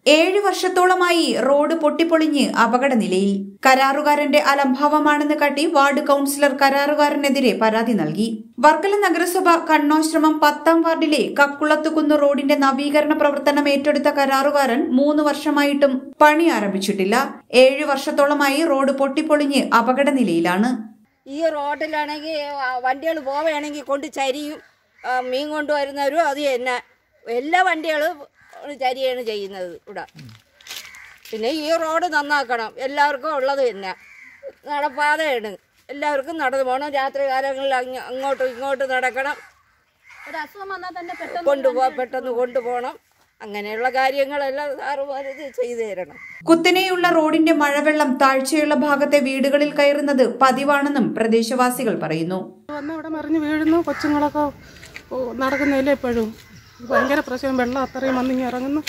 ഏഴ് വർഷത്തോളമായി റോഡ് പൊട്ടിപ്പൊളിഞ്ഞ് അപകടനിലയിൽ കരാറുകാരന്റെ അലംഭാവമാണെന്ന് കാട്ടി വാർഡ് കൌൺസിലർ കരാറുകാരനെതിരെ പരാതി നൽകി വർക്കല നഗരസഭ കണ്ണോശ്രമം പത്താം വാർഡിലെ കക്കുളത്തുകുന്ന് റോഡിന്റെ നവീകരണ പ്രവർത്തനം ഏറ്റെടുത്ത കരാറുകാരൻ മൂന്ന് വർഷമായിട്ടും പണി ആരംഭിച്ചിട്ടില്ല ഏഴ് വർഷത്തോളമായി റോഡ് പൊട്ടിപ്പൊളിഞ്ഞ് അപകടനിലയിലാണ് ഈ റോഡിലാണെങ്കിൽ വണ്ടികൾ പോവുകയാണെങ്കിൽ കൊണ്ട് ചരിയും ആ, മീൻ കൊണ്ടുവരുന്നവരും അത് തന്നെ എല്ലാ വണ്ടികളും ചരിയാണ് ചെയ്യുന്നത് ഇവിടെ പിന്നെ ഈ റോഡ് നന്നാക്കണം എല്ലാവർക്കും ഉള്ളത് തന്നെ നടപ്പാതയാണ് എല്ലാവർക്കും നടന്നു പോകണം രാത്രി കാലങ്ങളിൽ അങ്ങ് അങ്ങോട്ടും ഇങ്ങോട്ടും നടക്കണം ഒരു അസുഖം വന്നാൽ തന്നെ പെട്ടെന്ന് കൊണ്ടുപോ പെട്ടെന്ന് കൊണ്ടുപോകണം അങ്ങനെയുള്ള കാര്യങ്ങളെല്ലാം സാറുമാർ ഇത് ചെയ്തു തരണം കുത്തനെയുള്ള റോഡിന്റെ മഴവെള്ളം താഴ്ചയുള്ള ഭാഗത്തെ വീടുകളിൽ കയറുന്നത് പതിവാണെന്നും പ്രദേശവാസികൾ പറയുന്നു വന്ന് ഇവിടെ മറിഞ്ഞ് വീഴുന്നു കൊച്ചുങ്ങളൊക്കെ ഓ, നടക്കുന്നില്ല എപ്പോഴും ഭയങ്കര പ്രശ്നം വെള്ളം അത്രയും വന്നിങ്ങി ഇറങ്ങുന്നു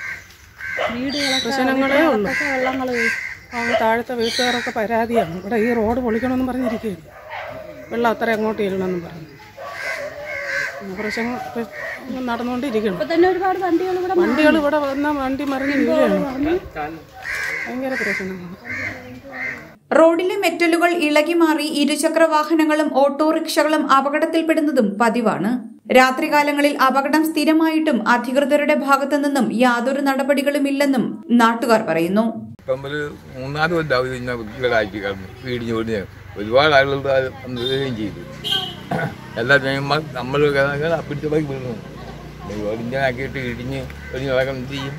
പ്രശ്നങ്ങളേ ഉള്ളൂ വെള്ളങ്ങൾ താഴത്തെ വീട്ടുകാരൊക്കെ പരാതിയാണ് ഇവിടെ ഈ റോഡ് പൊളിക്കണമെന്ന് പറഞ്ഞിരിക്കുകയില്ല വെള്ളം അത്ര അങ്ങോട്ട് ചെല്ലണമെന്നും പറഞ്ഞു പിന്നെ പ്രശ്നം ഇപ്പൊ നടന്നുകൊണ്ടിരിക്കണം ഇപ്പൊ തന്നെ ഒരുപാട് വണ്ടികൾ ഇവിടെ വണ്ടികൾ ഇവിടെ വന്ന വണ്ടി മറിഞ്ഞ് വീഴുകയാണ് ഭയങ്കര പ്രശ്നമാണ് റോഡിലെ മെറ്റലുകൾ ഇളകി മാറി ഇരുചക്ര വാഹനങ്ങളും ഓട്ടോറിക്ഷകളും അപകടത്തിൽപ്പെടുന്നതും പതിവാണ് രാത്രികാലങ്ങളിൽ അപകടം സ്ഥിരമായിട്ടും അധികൃതരുടെ ഭാഗത്തു നിന്നും യാതൊരു നടപടികളുമില്ലെന്നും നാട്ടുകാർ പറയുന്നു ഇപ്പം ഒരു മൂന്നാല് കൊല്ലം ഇത് ഇങ്ങനെ വൃത്തികേടാക്കി കിടന്നു വീടിഞ്ഞ് ഓടിഞ്ഞ് ഒരുപാട് ആളുകൾ അത് വരികയും ചെയ്തു എല്ലാ ചെയ്യുമ്പോൾ നമ്മൾ അപ്പിടിച്ചോളി വീണു ഓടിഞ്ഞാക്കിയിട്ട് ഇടിഞ്ഞ് ഒടിഞ്ഞ് നടക്കം എന്ത് ചെയ്യും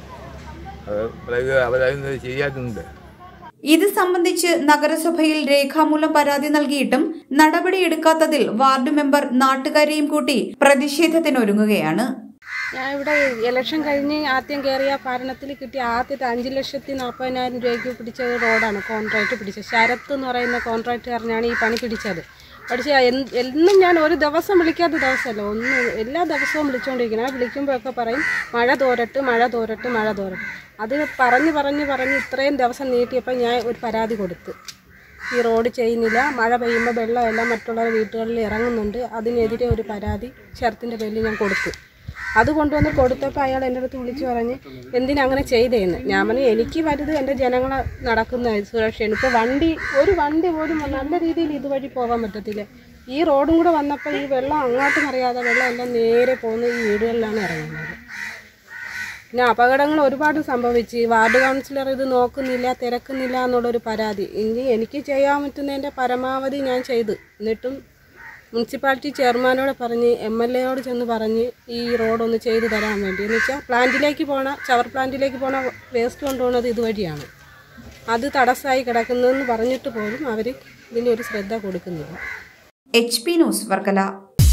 അത് അവരത് ശരിയാക്കുന്നുണ്ട് ഇത് സംബന്ധിച്ച് നഗരസഭയിൽ രേഖാമൂലം പരാതി നൽകിയിട്ടും നടപടിയെടുക്കാത്തതിൽ വാർഡ് മെമ്പർ നാട്ടുകാരെയും കൂട്ടി പ്രതിഷേധത്തിനൊരുങ്ങുകയാണ് ഞാൻ ഇവിടെ ഇലക്ഷൻ കഴിഞ്ഞ് ആദ്യം കയറിയ ഭരണത്തിൽ കിട്ടിയ ആദ്യത്തെ അഞ്ച് ലക്ഷത്തി നാൽപ്പതിനായിരം രൂപയ്ക്ക് പിടിച്ച ഒരു റോഡാണ് കോൺട്രാക്ട് പിടിച്ചത് ശരത്ത് എന്ന് പറയുന്ന കോൺട്രാക്റ്റുകാരനാണ് ഈ പണി പിടിച്ചത് പക്ഷേ എൻ- എന്നും ഞാൻ ഒരു ദിവസം വിളിക്കാത്ത ദിവസമല്ല ഒന്ന് എല്ലാ ദിവസവും വിളിച്ചുകൊണ്ടിരിക്കണം ആ വിളിക്കുമ്പോഴൊക്കെ പറയും മഴ തോരട്ട് മഴ തോരട്ട് മഴ തോരട്ട് അത് പറഞ്ഞ് പറഞ്ഞ് പറഞ്ഞ് ഇത്രയും ദിവസം നീട്ടിയപ്പോൾ ഞാൻ ഒരു പരാതി കൊടുത്ത് ഈ റോഡ് ചെയ്യുന്നില്ല മഴ പെയ്യുമ്പോൾ വെള്ളമെല്ലാം മറ്റുള്ളവരുടെ വീട്ടുകളിൽ ഇറങ്ങുന്നുണ്ട് അതിനെതിരെ ഒരു പരാതി ശരത്തിൻ്റെ പേരിൽ ഞാൻ കൊടുത്തു അത് കൊണ്ടുവന്ന് കൊടുത്തപ്പോൾ അയാൾ എൻ്റെ അടുത്ത് വിളിച്ചു പറഞ്ഞ് എന്തിനാ അങ്ങനെ ചെയ്തേന്ന് ഞാൻ പറഞ്ഞു എനിക്ക് വലുത് എൻ്റെ ജനങ്ങളെ നടക്കുന്ന സുരക്ഷയാണ് ഇപ്പോൾ വണ്ടി ഒരു വണ്ടി പോലും നല്ല രീതിയിൽ ഇതുവഴി പോകാൻ പറ്റത്തില്ല ഈ റോഡും കൂടെ വന്നപ്പോൾ ഈ വെള്ളം അങ്ങോട്ടും അറിയാതെ വെള്ളം എല്ലാം നേരെ പോകുന്ന ഈ വീടുകളിലാണ് ഇറങ്ങുന്നത് പിന്നെ അപകടങ്ങൾ ഒരുപാട് സംഭവിച്ച് വാർഡ് കൗൺസിലർ ഇത് നോക്കുന്നില്ല തിരക്കുന്നില്ല എന്നുള്ളൊരു പരാതി ഇനി എനിക്ക് ചെയ്യാൻ പറ്റുന്നതിൻ്റെ പരമാവധി ഞാൻ ചെയ്തു എന്നിട്ടും മുനിസിപ്പാലിറ്റി ചെയർമാനോട് പറഞ്ഞ് എം എൽ എയോട് ചെന്ന് പറഞ്ഞ് ഈ റോഡ് ഒന്ന് ചെയ്തു തരാൻ വേണ്ടി എന്ന് വെച്ചാൽ പ്ലാന്റിലേക്ക് പോണ ചവർ പ്ലാന്റിലേക്ക് പോണ വേസ്റ്റ് കൊണ്ടുപോകുന്നത് ഇതുവഴിയാണ് അത് തടസ്സമായി കിടക്കുന്നതെന്ന് പറഞ്ഞിട്ട് പോലും അവർ ഇതിൻ്റെ ഒരു ശ്രദ്ധ കൊടുക്കുന്നില്ല H P news Varkala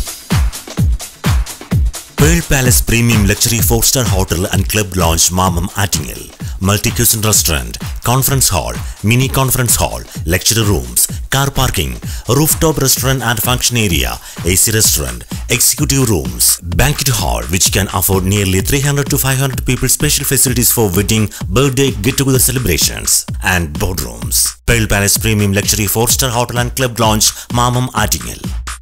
Pearl Palace Premium Luxury 4-star Hotel and Club Lounge Mamam Attingel. Multi-cuisine restaurant, conference hall, mini conference hall, lecture rooms, car parking, rooftop restaurant and function area, AC restaurant, executive rooms, banquet hall which can afford nearly 300 to 500 people special facilities for wedding, birthday, get-together celebrations and boardrooms. Pearl Palace Premium Luxury 4-star Hotel and Club Lounge Mamam Attingel.